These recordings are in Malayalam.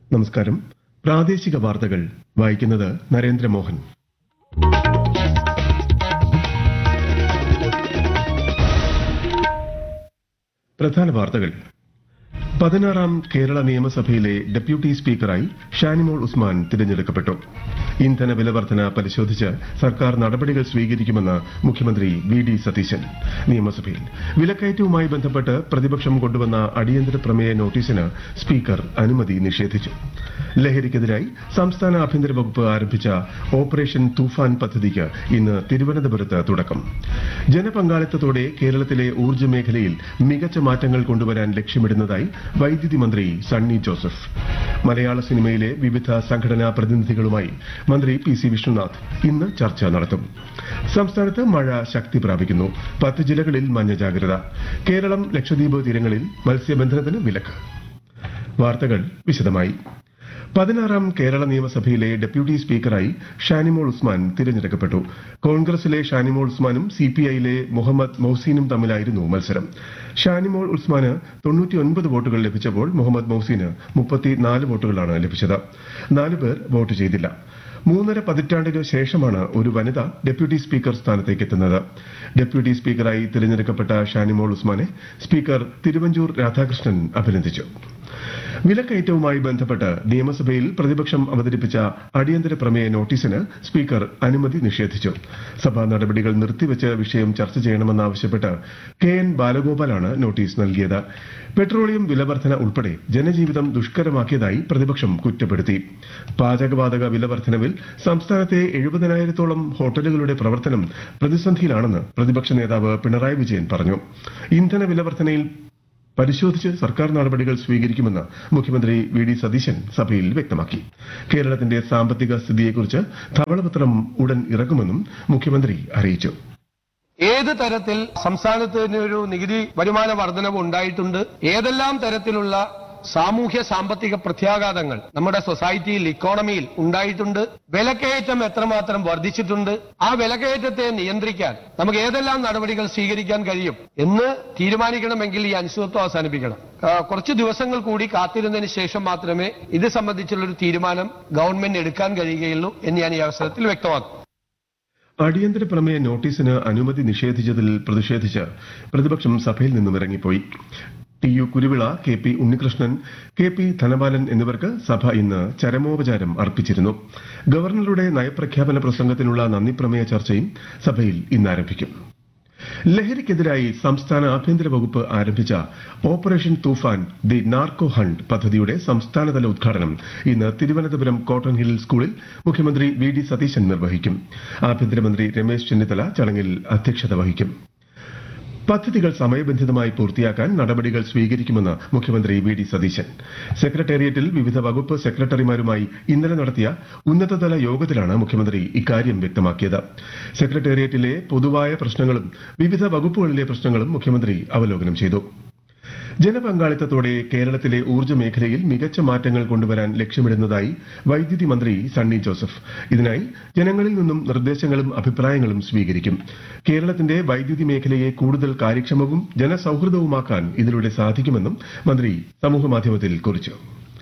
നമസ്കാരം പ്രാദേശിക വാർത്തകൾ വായിക്കുന്നത് നരേന്ദ്രമോഹൻ പ്രധാന വാർത്തകൾ പതിനാറാം കേരള നിയമസഭയിലെ ഡെപ്യൂട്ടി സ്പീക്കറായി ഷാനിമോൾ ഉസ്മാൻ തിരഞ്ഞെടുക്കപ്പെട്ടു ഇന്ധന വില വർധന പരിശോധിച്ച് സർക്കാർ നടപടികൾ സ്വീകരിക്കുമെന്ന് മുഖ്യമന്ത്രി വി ഡി സതീശൻ നിയമസഭയിൽ വിലക്കയറ്റവുമായി ബന്ധപ്പെട്ട് പ്രതിപക്ഷം കൊണ്ടുവന്ന അടിയന്തര പ്രമേയ നോട്ടീസിന് സ്പീക്കർ അനുമതി നിഷേധിച്ചു ലഹരിക്കെതിരായി സംസ്ഥാന ആഭ്യന്തര വകുപ്പ് ആരംഭിച്ച ഓപ്പറേഷൻ തൂഫാൻ പദ്ധതിക്ക് ഇന്ന് തിരുവനന്തപുരത്ത് തുടക്കം ജനപങ്കാളിത്തത്തോടെ കേരളത്തിലെ ഊർജ്ജ മേഖലയിൽ മികച്ച മാറ്റങ്ങൾ കൊണ്ടുവരാൻ ലക്ഷ്യമിടുന്നതായി വൈദ്യുതി മന്ത്രി സണ്ണി ജോസഫ് മലയാള സിനിമയിലെ വിവിധ സംഘടനാ പ്രതിനിധികളുമായി മന്ത്രി പി സി വിഷ്ണുനാഥ് ഇന്ന് ചർച്ച നടത്തും സംസ്ഥാനത്ത് മഴ ശക്തി പ്രാപിക്കുന്നു പത്ത് ജില്ലകളിൽ മഞ്ഞ ജാഗ്രത കേരളം ലക്ഷദ്വീപ് തീരങ്ങളിൽ മത്സ്യബന്ധനത്തിന് വിലക്ക് വാർത്തകൾ വിശദമായി പതിനാറാം കേരള നിയമസഭയിലെ ഡെപ്യൂട്ടി സ്പീക്കറായി ഷാനിമോൾ ഉസ്മാൻ തിരഞ്ഞെടുക്കപ്പെട്ടു കോൺഗ്രസിലെ ഷാനിമോൾ ഉസ്മാനും സിപിഐയിലെ മുഹമ്മദ് മൊഹ്സീനും തമ്മിലായിരുന്നു മത്സരം ഷാനിമോൾ ഉസ്മാന് തൊണ്ണൂറ്റിയൊൻപത് വോട്ടുകൾ ലഭിച്ചപ്പോൾ മുഹമ്മദ് മൊഹ്സീന് മുപ്പത്തിനാല് വോട്ടുകളാണ് ലഭിച്ചത് നാലുപേർ വോട്ട് ചെയ്തില്ല മൂന്നര പതിറ്റാണ്ടിന് ശേഷമാണ് ഒരു വനിത ഡെപ്യൂട്ടി സ്പീക്കർ സ്ഥാനത്തേക്ക് എത്തുന്നത് ഡെപ്യൂട്ടി സ്പീക്കറായി തിരഞ്ഞെടുക്കപ്പെട്ട ഷാനിമോൾ ഉസ്മാനെ സ്പീക്കർ തിരുവഞ്ചൂർ രാധാകൃഷ്ണൻ അഭിനന്ദിച്ചു വിലക്കയറ്റവുമായി ബന്ധപ്പെട്ട് നിയമസഭയിൽ പ്രതിപക്ഷം അവതരിപ്പിച്ച അടിയന്തര പ്രമേയ നോട്ടീസിന് സ്പീക്കർ അനുമതി നിഷേധിച്ചു സഭാ നടപടികൾ നിർത്തിവച്ച് വിഷയം ചർച്ച ചെയ്യണമെന്നാവശ്യപ്പെട്ട് കെ എൻ ബാലഗോപാലാണ് നോട്ടീസ് നൽകിയത് പെട്രോളിയം വിലവർധന ഉൾപ്പെടെ ജനജീവിതം ദുഷ്കരമാക്കിയതായി പ്രതിപക്ഷം കുറ്റപ്പെടുത്തി പാചകവാതക വിലവർധനവിൽ സംസ്ഥാനത്തെ എഴുപതിനായിരത്തോളം ഹോട്ടലുകളുടെ പ്രവർത്തനം പ്രതിസന്ധിയിലാണെന്ന് പ്രതിപക്ഷ നേതാവ് പിണറായി വിജയൻ പറഞ്ഞു ഇന്ധന വിലവർധനയിൽ പരിശോധിച്ച് സർക്കാർ നടപടികൾ സ്വീകരിക്കുമെന്ന് മുഖ്യമന്ത്രി വി ഡി സതീശൻ സഭയിൽ വ്യക്തമാക്കി കേരളത്തിന്റെ സാമ്പത്തിക സ്ഥിതിയെക്കുറിച്ച് ധവളപത്രം ഉടൻ ഇറക്കുമെന്നും മുഖ്യമന്ത്രി അറിയിച്ചു ഏത് തരത്തിൽ സംസ്ഥാനത്തിന് ഒരു നികുതി വരുമാന വർധനവ് ഉണ്ടായിട്ടുണ്ട് ഏതെല്ലാം തരത്തിലുള്ള സാമൂഹ്യ സാമ്പത്തിക പ്രത്യാഘാതങ്ങൾ നമ്മുടെ സൊസൈറ്റിയിൽ ഇക്കോണമിയിൽ ഉണ്ടായിട്ടുണ്ട് വിലക്കയറ്റം എത്രമാത്രം വർദ്ധിച്ചിട്ടുണ്ട് ആ വിലക്കയറ്റത്തെ നിയന്ത്രിക്കാൻ നമുക്ക് ഏതെല്ലാം നടപടികൾ സ്വീകരിക്കാൻ കഴിയും എന്ന് തീരുമാനിക്കണമെങ്കിൽ ഈ അനിശ്ചിതത്വം അവസാനിപ്പിക്കണം ആ, കുറച്ച് ദിവസങ്ങൾ കൂടി കാത്തിരുന്നതിന് ശേഷം മാത്രമേ ഇത് സംബന്ധിച്ചുള്ള ഒരു തീരുമാനം ഗവൺമെന്റ് എടുക്കാൻ കഴിയുകയുള്ളൂ എന്ന് ഞാൻ ഈ അവസരത്തിൽ വ്യക്തമാക്കും അടിയന്തര പ്രമേയ നോട്ടീസിന് അനുമതി നിഷേധിച്ചതിൽ പ്രതിഷേധിച്ച് പ്രതിപക്ഷം സഭയിൽ നിന്നും ഇറങ്ങിപ്പോയി T U Kuruvila K P Unnikrishnan K P Dhanapalan എന്നിവർക്ക് സഭ ഇന്ന് ചരമോപചാരം അർപ്പിച്ചിരുന്നു ഗവർണറുടെ നയപ്രഖ്യാപന പ്രസംഗത്തിനുള്ള നന്ദി പ്രമേയ ചർച്ചയും സഭയിൽ ഇന്ന് ആരംഭിക്കും ലഹരിക്കെതിരായി സംസ്ഥാന ആഭ്യന്തര വകുപ്പ് ആരംഭിച്ച operation Toofan the narco hunt പദ്ധതിയുടെ സംസ്ഥാനതല ഉദ്ഘാടനം ഇന്ന് തിരുവനന്തപുരം കോട്ടൺ ഹിൽ സ്കൂളിൽ മുഖ്യമന്ത്രി വി ഡി സതീശൻ നിർവഹിക്കും ആഭ്യന്തരമന്ത്രി രമേശ് ചെന്നിത്തല ചടങ്ങിൽ അധ്യക്ഷത വഹിക്കും പദ്ധതികൾ സമയബന്ധിതമായി പൂർത്തിയാക്കാൻ നടപടികൾ സ്വീകരിക്കുമെന്ന് മുഖ്യമന്ത്രി വി ഡി സതീശൻ സെക്രട്ടേറിയറ്റിൽ വിവിധ വകുപ്പ് സെക്രട്ടറിമാരുമായി ഇന്നലെ നടത്തിയ ഉന്നതതല യോഗത്തിലാണ് മുഖ്യമന്ത്രി ഇക്കാര്യം വ്യക്തമാക്കിയത് സെക്രട്ടേറിയറ്റിലെ പൊതുവായ പ്രശ്നങ്ങളും വിവിധ വകുപ്പുകളിലെ പ്രശ്നങ്ങളും മുഖ്യമന്ത്രി അവലോകനം ചെയ്തു ജനപങ്കാളിത്തത്തോടെ കേരളത്തിലെ ഊർജ്ജ മേഖലയിൽ മികച്ച മാറ്റങ്ങൾ കൊണ്ടുവരാൻ ലക്ഷ്യമിടുന്നതായി വൈദ്യുതി മന്ത്രി സണ്ണി ജോസഫ് ഇതിനായി ജനങ്ങളിൽ നിന്നും നിർദ്ദേശങ്ങളും അഭിപ്രായങ്ങളും സ്വീകരിക്കും കേരളത്തിന്റെ വൈദ്യുതി മേഖലയെ കൂടുതൽ കാര്യക്ഷമവും ജനസൌഹൃദവുമാക്കാൻ ഇതിലൂടെ സാധിക്കുമെന്നും മന്ത്രി സമൂഹമാധ്യമത്തിൽ കുറിച്ചു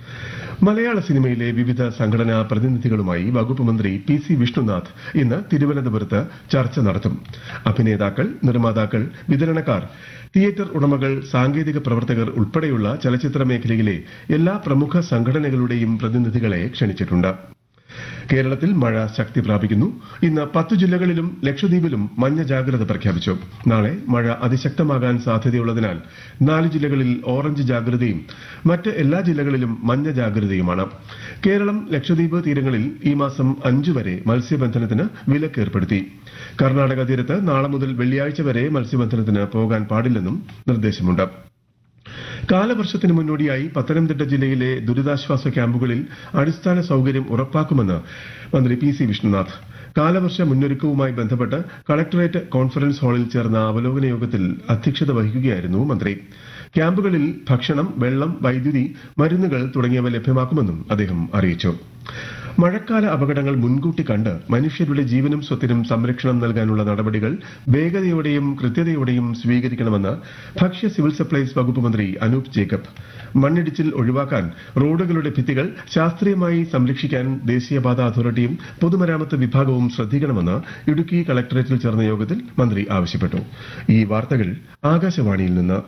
മലയാള സിനിമയിലെ വിവിധ സംഘടനാ പ്രതിനിധികളുമായി വകുപ്പ് മന്ത്രി പി സി വിഷ്ണുനാഥ് ഇന്ന് തിരുവനന്തപുരത്ത് ചർച്ച നടത്തും അഭിനേതാക്കൾ നിർമ്മാതാക്കൾ വിതരണക്കാർ തിയേറ്റർ ഉടമകൾ സാങ്കേതിക പ്രവർത്തകർ ഉൾപ്പെടെയുള്ള ചലച്ചിത്ര മേഖലയിലെ എല്ലാ പ്രമുഖ സംഘടനകളുടെയും പ്രതിനിധികളെ ക്ഷണിച്ചിട്ടുണ്ട് കേരളത്തിൽ മഴ ശക്തി പ്രാപിക്കുന്നു ഇന്ന് പത്തു ജില്ലകളിലും ലക്ഷദ്വീപിലും മഞ്ഞ ജാഗ്രത പ്രഖ്യാപിച്ചു നാളെ മഴ അതിശക്തമാകാൻ സാധ്യതയുള്ളതിനാൽ നാല് ജില്ലകളിൽ ഓറഞ്ച് ജാഗ്രതയും മറ്റ് എല്ലാ ജില്ലകളിലും മഞ്ഞ ജാഗ്രതയുമാണ് കേരളം ലക്ഷദ്വീപ് തീരങ്ങളിൽ ഈ മാസം അഞ്ചു വരെ മത്സ്യബന്ധനത്തിന് വിലക്ക് ഏർപ്പെടുത്തി കർണാടക തീരത്ത് നാളെ മുതൽ വെള്ളിയാഴ്ച വരെ മത്സ്യബന്ധനത്തിന് പോകാൻ പാടില്ലെന്നും നിർദ്ദേശമുണ്ട് കാലവർഷത്തിന് മുന്നോടിയായി പത്തനംതിട്ട ജില്ലയിലെ ദുരിതാശ്വാസ ക്യാമ്പുകളിൽ അടിസ്ഥാന സൌകര്യം ഉറപ്പാക്കുമെന്ന് മന്ത്രി പി സി വിഷ്ണുനാഥ് കാലവർഷ മുന്നൊരുക്കവുമായി ബന്ധപ്പെട്ട് കളക്ടറേറ്റ് കോൺഫറൻസ് ഹാളിൽ ചേർന്ന അവലോകന യോഗത്തിൽ അധ്യക്ഷത വഹിക്കുകയായിരുന്നു മന്ത്രി ക്യാമ്പുകളിൽ ഭക്ഷണം വെള്ളം വൈദ്യുതി മരുന്നുകൾ തുടങ്ങിയവ ലഭ്യമാക്കുമെന്നും അദ്ദേഹം അറിയിച്ചു മഴക്കാല അപകടങ്ങൾ മുൻകൂട്ടി കണ്ട് മനുഷ്യരുടെ ജീവനും സ്വത്തിനും സംരക്ഷണം നൽകാനുള്ള നടപടികൾ വേഗതയോടെയും കൃത്യതയോടെയും സ്വീകരിക്കണമെന്ന് ഭക്ഷ്യ സിവിൽ സപ്ലൈസ് വകുപ്പ് മന്ത്രി അനൂപ് ജേക്കബ് മണ്ണിടിച്ചിൽ ഒഴിവാക്കാൻ റോഡുകളുടെ ഭിത്തികൾ ശാസ്ത്രീയമായി സംരക്ഷിക്കാൻ ദേശീയപാത അതോറിറ്റിയും പൊതുമരാമത്ത് വിഭാഗവും ശ്രദ്ധിക്കണമെന്ന് ഇടുക്കി കളക്ടറേറ്റിൽ ചേർന്ന യോഗത്തിൽ മന്ത്രി ആവശ്യപ്പെട്ടു ഈ വാർത്തകൾ ആകാശവാണിയിൽ നിന്ന്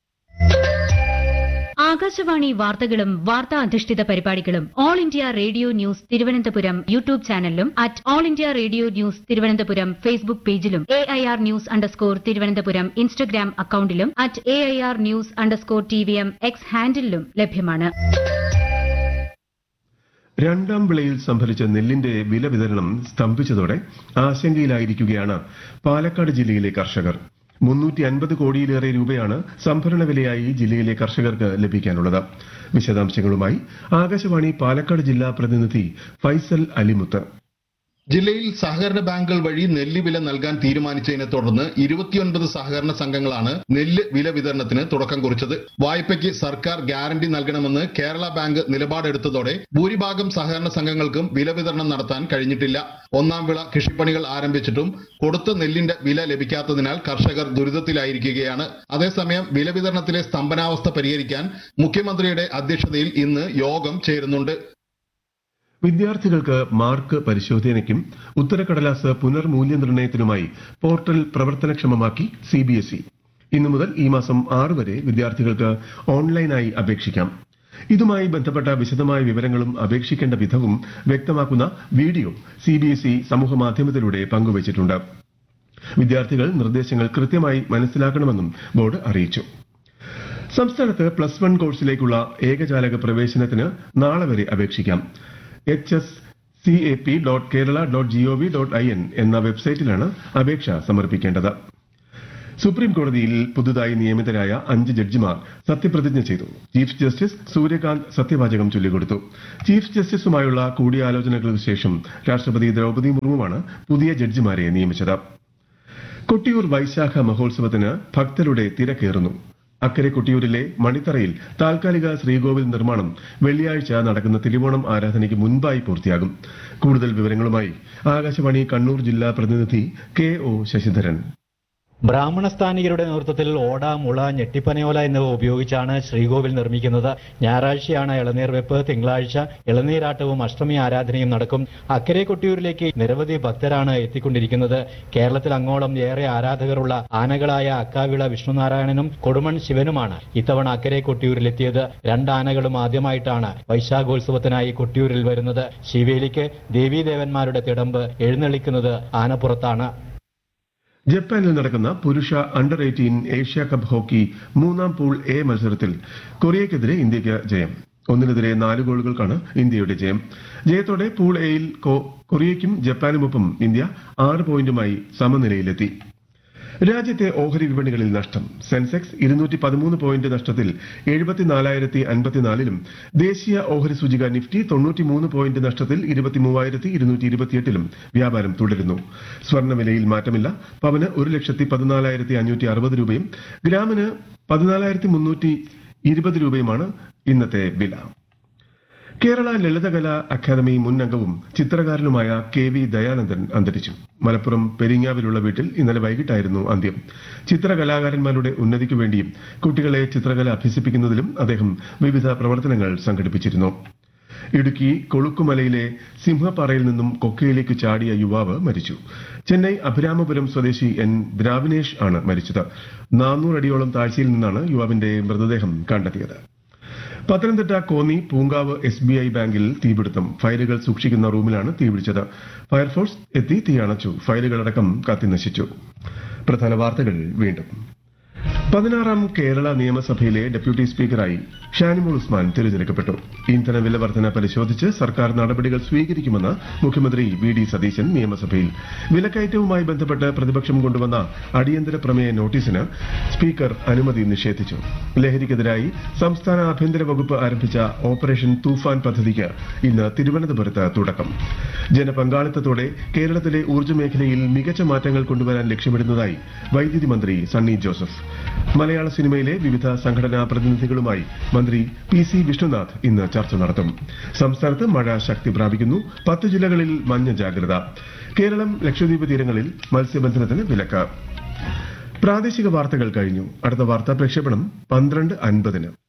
ആകാശവാണി വാർത്തകളും വാർത്താ അധിഷ്ഠിത പരിപാടികളും all India radio news Thiruvananthapuram YouTube ചാനലിലും at all India radio news Thiruvananthapuram Facebook പേജിലും A I R news underscore Thiruvananthapuram Instagram അക്കൌണ്ടിലും at A I R news underscore T V M X ഹാൻഡിലും ലഭ്യമാണ് രണ്ടാം വിളയിൽ സംഭരിച്ച നെല്ലിന്റെ വില വിതരണം സ്തംഭിച്ചതോടെ ആശങ്കയിലായിരിക്കുകയാണ് പാലക്കാട് ജില്ലയിലെ കർഷകർ മുന്നൂറ്റി അൻപത് കോടിയിലേറെ രൂപയാണ് സംഭരണ വിലയായി ജില്ലയിലെ കർഷകർക്ക് ലഭിക്കാനുള്ളത് വിശദാംശങ്ങളുമായി ആകാശവാണി പാലക്കാട് ജില്ലാ പ്രതിനിധി ഫൈസൽ അലിമുത്ത് ജില്ലയിൽ സഹകരണ ബാങ്കുകൾ വഴി നെല്ല് വില നൽകാൻ തീരുമാനിച്ചതിനെ തുടർന്ന് ഇരുപത്തിയൊൻപത് സഹകരണ സംഘങ്ങളാണ് നെല്ല് വില വിതരണത്തിന് തുടക്കം കുറിച്ചത് വായ്പയ്ക്ക് സർക്കാർ ഗ്യാരണ്ടി നൽകണമെന്ന് കേരള ബാങ്ക് നിലപാടെടുത്തതോടെ ഭൂരിഭാഗം സഹകരണ സംഘങ്ങൾക്കും വില വിതരണം നടത്താൻ കഴിഞ്ഞിട്ടില്ല ഒന്നാം വിള കൃഷിപ്പണികൾ ആരംഭിച്ചിട്ടും കൊടുത്ത നെല്ലിന്റെ വില ലഭിക്കാത്തതിനാൽ കർഷകർ ദുരിതത്തിലായിരിക്കുകയാണ് അതേസമയം വില വിതരണത്തിലെ സ്തംഭനാവസ്ഥ പരിഹരിക്കാൻ മുഖ്യമന്ത്രിയുടെ അധ്യക്ഷതയിൽ ഇന്ന് യോഗം ചേരുന്നുണ്ട് വിദ്യാർത്ഥികൾക്ക് മാർക്ക് പരിശോധനയ്ക്കും ഉത്തരക്കടലാസ് പുനർമൂല്യനിർണ്ണയത്തിനുമായി പോർട്ടൽ പ്രവർത്തനക്ഷമമാക്കി സിബിഎസ്ഇ ഇന്നു മുതൽ ഈ മാസം ആറ് വരെ വിദ്യാർത്ഥികൾക്ക് ഓൺലൈനായി അപേക്ഷിക്കാം ഇതുമായി ബന്ധപ്പെട്ട വിശദമായ വിവരങ്ങളും അപേക്ഷിക്കേണ്ട വിധവും വ്യക്തമാക്കുന്ന വീഡിയോ സിബിഎസ്ഇ സമൂഹമാധ്യമത്തിലൂടെ പങ്കുവച്ചിട്ടുണ്ട് വിദ്യാർത്ഥികൾ നിർദ്ദേശങ്ങൾ കൃത്യമായി മനസ്സിലാക്കണമെന്നും ബോർഡ് അറിയിച്ചു സംസ്ഥാനത്ത് പ്ലസ് വൺ കോഴ്സിലേക്കുള്ള ഏകജാലക പ്രവേശനത്തിന് നാളെ വരെ അപേക്ഷിക്കാം H S C A P dot Kerala dot G O V dot I N എന്ന വെബ്സൈറ്റിലാണ് അപേക്ഷ സമർപ്പിക്കേണ്ടത് സുപ്രീം കോടതിയിൽ പുതുതായി നിയമിതരായ അഞ്ച് ജഡ്ജിമാർ സത്യപ്രതിജ്ഞ ചെയ്തു ചീഫ് ജസ്റ്റിസ് സൂര്യകാന്ത് സത്യവാചകം ചൊല്ലിക്കൊടുത്തു ചീഫ് ജസ്റ്റിസുമായുള്ള കൂടിയാലോചനകൾക്ക് ശേഷം രാഷ്ട്രപതി ദ്രൌപദി മുർമുവാണ് പുതിയ ജഡ്ജിമാരെ നിയമിച്ചത് കൊട്ടിയൂർ വൈശാഖ മഹോത്സവത്തിന് ഭക്തരുടെ തിരക്കേറുന്നു അക്കരെ കൊട്ടിയൂരിലെ മണിത്തറയിൽ താൽക്കാലിക ശ്രീകോവിൽ നിർമ്മാണം വെള്ളിയാഴ്ച നടക്കുന്ന തിരുവോണം ആരാധനയ്ക്ക് മുൻപായി പൂർത്തിയാകും കൂടുതൽ വിവരങ്ങളുമായി ആകാശവാണി കണ്ണൂർ ജില്ലാ പ്രതിനിധി കെ ഒ ശശിധരൻ ബ്രാഹ്മണസ്ഥാനികരുടെ നേതൃത്വത്തിൽ ഓട മുള ഞെട്ടിപ്പനയോല എന്നിവ ഉപയോഗിച്ചാണ് ശ്രീകോവിൽ നിർമ്മിക്കുന്നത് ഞായറാഴ്ചയാണ് ഇളനീർ വെപ്പ് തിങ്കളാഴ്ച ഇളനീരാട്ടവും അഷ്ടമി ആരാധനയും നടക്കും അക്കരെ കൊട്ടിയൂരിലേക്ക് നിരവധി ഭക്തരാണ് എത്തിക്കൊണ്ടിരിക്കുന്നത് കേരളത്തിൽ അങ്ങോളം ഏറെ ആരാധകരുള്ള ആനകളായ അക്കാവിള വിഷ്ണുനാരായണനും കൊടുമൺ ശിവനുമാണ് ഇത്തവണ അക്കരെ കൊട്ടിയൂരിലെത്തിയത് രണ്ട് ആനകളും ആദ്യമായിട്ടാണ് വൈശാഖോത്സവത്തിനായി കൊട്ടിയൂരിൽ വരുന്നത് ശിവേലിക്ക് ദേവീദേവന്മാരുടെ തിടമ്പ് എഴുന്നള്ളിക്കുന്നത് ആനപ്പുറത്താണ് ജപ്പാനിൽ നടക്കുന്ന പുരുഷ under eighteen Asia cup hockey മൂന്നാം പൂൾ എ മത്സരത്തിൽ കൊറിയയ്ക്കെതിരെ ഇന്ത്യയ്ക്ക് ജയം ഒന്നിനെതിരെ നാല് ഗോളുകൾക്കാണ് ഇന്ത്യയുടെ ജയം ജയത്തോടെ പൂൾ എയിൽ കൊ- കൊറിയയ്ക്കും ജപ്പാനുമൊപ്പം ഇന്ത്യ ആറ് പോയിന്റുമായി സമനിലയിലെത്തി രാജ്യത്തെ ഓഹരി വിപണികളിൽ നഷ്ടം സെൻസെക്സ് ഇരുന്നൂറ്റി പതിമൂന്ന് പോയിന്റ് നഷ്ടത്തിൽ എഴുപത്തിനാലായിരത്തി അൻപത്തിനാലിലും ദേശീയ ഓഹരി സൂചിക നിഫ്റ്റി തൊണ്ണൂറ്റിമൂന്ന് പോയിന്റ് നഷ്ടത്തിൽ ഇരുപത്തിമൂവായിരത്തി ഇരുന്നൂറ്റി ഇരുപത്തിയെട്ടിലും വ്യാപാരം തുടരുന്നു സ്വർണ്ണവിലയിൽ മാറ്റമില്ല പവന് ഒരു ലക്ഷത്തി പതിനാലായിരത്തി അഞ്ഞൂറ്റി അറുപത് രൂപയും ഗ്രാമിന് പതിനാലായിരത്തി മുന്നൂറ്റി ഇരുപത് രൂപയുമാണ് ഇന്നത്തെ വില കേരള ലളിതകലാ അക്കാദമി മുൻ അംഗവും ചിത്രകാരനുമായ കെ വി ദയാനന്ദൻ അന്തരിച്ചു മലപ്പുറം പെരിങ്ങാവിലുള്ള വീട്ടിൽ ഇന്നലെ വൈകിട്ടായിരുന്നു അന്ത്യം ചിത്രകലാകാരന്മാരുടെ ഉന്നതിക്കു വേണ്ടിയും കുട്ടികളെ ചിത്രകല അഭ്യസിപ്പിക്കുന്നതിലും അദ്ദേഹം വിവിധ പ്രവർത്തനങ്ങൾ സംഘടിപ്പിച്ചിരുന്നു ഇടുക്കി കൊളുക്കുമലയിലെ സിംഹപ്പാറയിൽ നിന്നും കൊക്കയിലേക്ക് ചാടിയ യുവാവ് മരിച്ചു ചെന്നൈ അഭിരാമപുരം സ്വദേശി എൻ ദ്രാവിനേഷ് ആണ് മരിച്ചത് നാനൂറടിയോളം താഴ്ചയിൽ നിന്നാണ് യുവാവിന്റെ മൃതദേഹം കണ്ടെത്തിയത് Pathanamthitta Konni Poonkavu S B I ബാങ്കിൽ തീപിടുത്തം ഫയലുകൾ സൂക്ഷിക്കുന്ന റൂമിലാണ് തീപിടിച്ചത് ഫയർഫോഴ്സ് എത്തി തീയണച്ചു ഫയലുകളടക്കം കത്തിനശിച്ചു പ്രധാന വാർത്തകൾ വീണ്ടും പതിനാറാം കേരള നിയമസഭയിലെ ഡെപ്യൂട്ടി സ്പീക്കറായി ഷാനിമോൾ ഉസ്മാൻ തിരഞ്ഞെടുക്കപ്പെട്ടു ഇന്ധന വില വർധന പരിശോധിച്ച് സർക്കാർ നടപടികൾ സ്വീകരിക്കുമെന്ന് മുഖ്യമന്ത്രി വി ഡി സതീശൻ നിയമസഭയിൽ വിലക്കയറ്റവുമായി ബന്ധപ്പെട്ട് പ്രതിപക്ഷം കൊണ്ടുവന്ന അടിയന്തര പ്രമേയ നോട്ടീസിന് സ്പീക്കർ അനുമതി നിഷേധിച്ചു ലഹരിക്കെതിരായി സംസ്ഥാന ആഭ്യന്തര വകുപ്പ് ആരംഭിച്ച ഓപ്പറേഷൻ തൂഫാൻ പദ്ധതിക്ക് ഇന്ന് തിരുവനന്തപുരത്ത് തുടക്കം ജനപങ്കാളിത്തത്തോടെ കേരളത്തിലെ ഊർജ്ജ മേഖലയിൽ മികച്ച മാറ്റങ്ങൾ കൊണ്ടുവരാൻ ലക്ഷ്യമിടുന്നതായി വൈദ്യുതി മന്ത്രി സണ്ണി ജോസഫ് മലയാള സിനിമയിലെ വിവിധ സംഘടനാ പ്രതിനിധികളുമായി മന്ത്രി പി സി വിഷ്ണുനാഥ് ഇന്ന് ചർച്ച നടത്തും സംസ്ഥാനത്ത് മഴ ശക്തി പ്രാപിക്കുന്നു പത്ത് ജില്ലകളിൽ മഞ്ഞ ജാഗ്രത കേരളം ലക്ഷദ്വീപ് തീരങ്ങളിൽ മത്സ്യബന്ധനത്തിന് വിലക്ക് പ്രാദേശിക വാർത്തകൾ കഴിഞ്ഞു അടുത്ത വാർത്താ പ്രക്ഷേപണം പന്ത്രണ്ട് അൻപതിന്